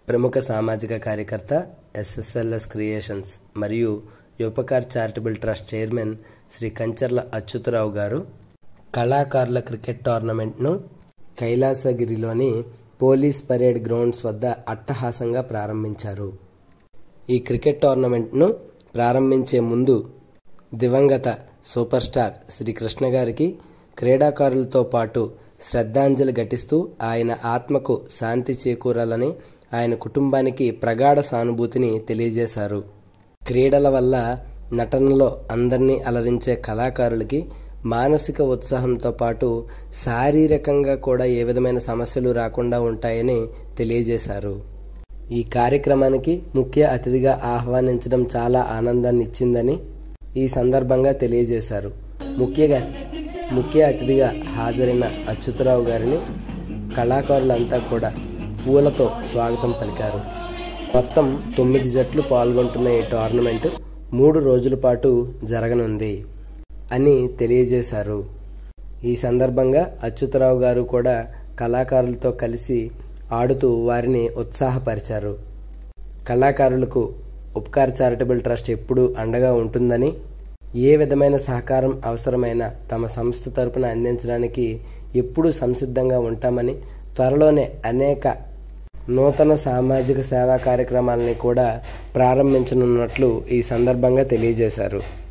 ప్రముఖ సామాజిక కార్యకర్త ఎస్ఎస్ఎల్ఎస్ క్రియేషన్స్ మరియు యువపకార్ charitable trust chairman Shri Kancharla Achyuta Rao గారు కళాకారుల క్రికెట్ టోర్నమెంట్ను కైలాసగిరిలోని పోలీస్ పరేడ్ గ్రౌండ్స్ వద్ద అట్టహాసంగా ప్రారంభించారు ఈ క్రికెట్ టోర్నమెంట్ను ప్రారంభించే ముందు దివంగత సూపర్ స్టార్ శ్రీ కృష్ణ గారికి క్రీడాకారులతో పాటు శ్రద్ధాంజలి ఘటిస్తూ ఆయన ఆత్మకు శాంతి చేకూరాలని ఆయన కుటుంబానికి ప్రగాఢ సానుభూతిని తెలియజేశారు క్రీడల వల్ల నటనలో అందరినీ అలరించే కళాకారులకి మానసిక ఉత్సాహంతో పాటు శారీరకంగా కూడా ఏ విధమైన సమస్యలు రాకుండా ఉంటాయని తెలియజేశారు ఈ కార్యక్రమానికి ముఖ్య అతిథిగా ఆహ్వానించడం చాలా ఆనందాన్ని ఇచ్చిందని ఈ సందర్భంగా తెలియజేశారు ముఖ్యగా ముఖ్య అతిథిగా హాజరైన అచ్యుతరావు గారిని కళాకారులంతా కూడా పూలతో స్వాగతం పలికారు మొత్తం తొమ్మిది జట్లు పాల్గొంటున్న ఈ టోర్నమెంట్ మూడు రోజుల పాటు జరగనుంది అని తెలియజేశారు ఈ సందర్భంగా అచ్యుతరావు గారు కూడా కళాకారులతో కలిసి ఆడుతూ వారిని ఉత్సాహపరిచారు కళాకారులకు ఉపకార్ చారిటబుల్ ట్రస్ట్ ఎప్పుడూ అండగా ఉంటుందని ఏ విధమైన సహకారం అవసరమైన తమ సంస్థ తరపున అందించడానికి ఎప్పుడూ సంసిద్ధంగా ఉంటామని త్వరలోనే అనేక నూతన సామాజిక సేవా కార్యక్రమాలని కూడా ప్రారంభించనున్నట్లు ఈ సందర్భంగా తెలియజేశారు